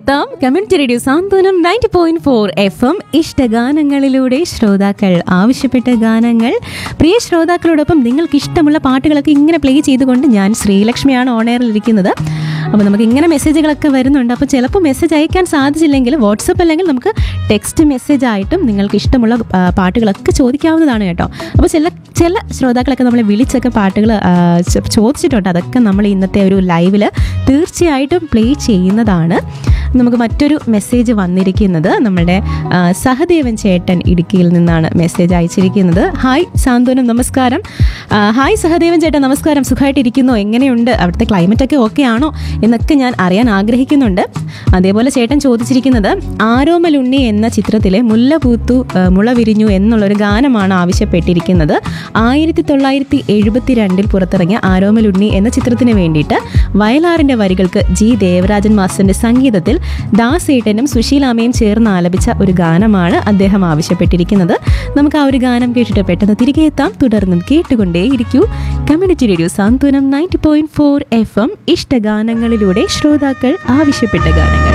എത്താം community radio Santhwanam ninety point four F M ഇഷ്ടഗാനങ്ങളിലൂടെ ശ്രോതാക്കൾ ആവശ്യപ്പെട്ട ഗാനങ്ങൾ പ്രിയ ശ്രോതാക്കളോടൊപ്പം നിങ്ങൾക്ക് ഇഷ്ടമുള്ള പാട്ടുകളൊക്കെ ഇങ്ങനെ പ്ലേ ചെയ്തുകൊണ്ട് ഞാൻ ശ്രീലക്ഷ്മിയാണ് ഓണയറിൽ ഇരിക്കുന്നത് അപ്പോൾ നമുക്ക് ഇങ്ങനെ മെസ്സേജുകളൊക്കെ വരുന്നുണ്ട് അപ്പോൾ ചിലപ്പോൾ മെസ്സേജ് അയക്കാൻ സാധിച്ചില്ലെങ്കിൽ വാട്സപ്പ് അല്ലെങ്കിൽ നമുക്ക് ടെക്സ്റ്റ് മെസ്സേജ് ആയിട്ടും നിങ്ങൾക്ക് ഇഷ്ടമുള്ള ആ, പാട്ടുകളൊക്കെ ചോദിക്കാവുന്നതാണ് കേട്ടോ അപ്പോൾ ചില ചില ശ്രോതാക്കളൊക്കെ നമ്മളെ വിളിച്ചൊക്കെ പാട്ടുകൾ ആ, ച- ചോദിച്ചിട്ടുണ്ട് അതൊക്കെ നമ്മൾ ഇന്നത്തെ ഒരു ലൈവിൽ തീർച്ചയായിട്ടും പ്ലേ ചെയ്യുന്നതാണ് നമുക്ക് മറ്റൊരു മെസ്സേജ് വന്നിരിക്കുന്നത് നമ്മുടെ ആ, സഹദേവൻ ചേട്ടൻ ഇടുക്കിയിൽ നിന്നാണ് മെസ്സേജ് അയച്ചിരിക്കുന്നത് ഹായ് സാന്ത്വനം നമസ്കാരം ആ, ഹായ് സഹദേവൻ ചേട്ടൻ നമസ്കാരം സുഖമായിട്ടിരിക്കുന്നു എങ്ങനെയുണ്ട് അവിടുത്തെ ക്ലൈമറ്റ് ഒക്കെ ഓക്കെ ആണോ എന്നൊക്കെ ഞാൻ അറിയാൻ ആഗ്രഹിക്കുന്നുണ്ട് അതേപോലെ ചേട്ടൻ ചോദിച്ചിരിക്കുന്നത് ആരോമലുണ്ണി എന്ന ചിത്രത്തിലെ മുല്ല പൂത്തു ആ, മുള വിരിഞ്ഞു എന്നുള്ളൊരു ഗാനമാണ് ആവശ്യപ്പെട്ടിരിക്കുന്നത് ആയിരത്തി തൊള്ളായിരത്തി എഴുപത്തി രണ്ടിൽ പുറത്തിറങ്ങിയ ആരോമലുണ്ണി എന്ന ചിത്രത്തിന് വേണ്ടിയിട്ട് വയലാറിന്റെ വരികൾക്ക് ജി ദേവരാജൻ മാസ്റ്ററിന്റെ സംഗീതത്തിൽ ദാസേട്ടനും സുശീലാമയും ചേർന്ന് ആലപിച്ച ഒരു ഗാനമാണ് അദ്ദേഹം ആവശ്യപ്പെട്ടിരിക്കുന്നത് നമുക്ക് ആ ഒരു ഗാനം കേട്ടിട്ട് പെട്ടെന്ന് തിരികെ എത്താം തുടർന്നും കേട്ടുകൊണ്ടേയിരിക്കൂ community radio Santhwanam ninety point four F M ഇഷ്ടഗാനങ്ങളിലൂടെ ശ്രോതാക്കൾ ആവശ്യപ്പെട്ട ഗാനങ്ങൾ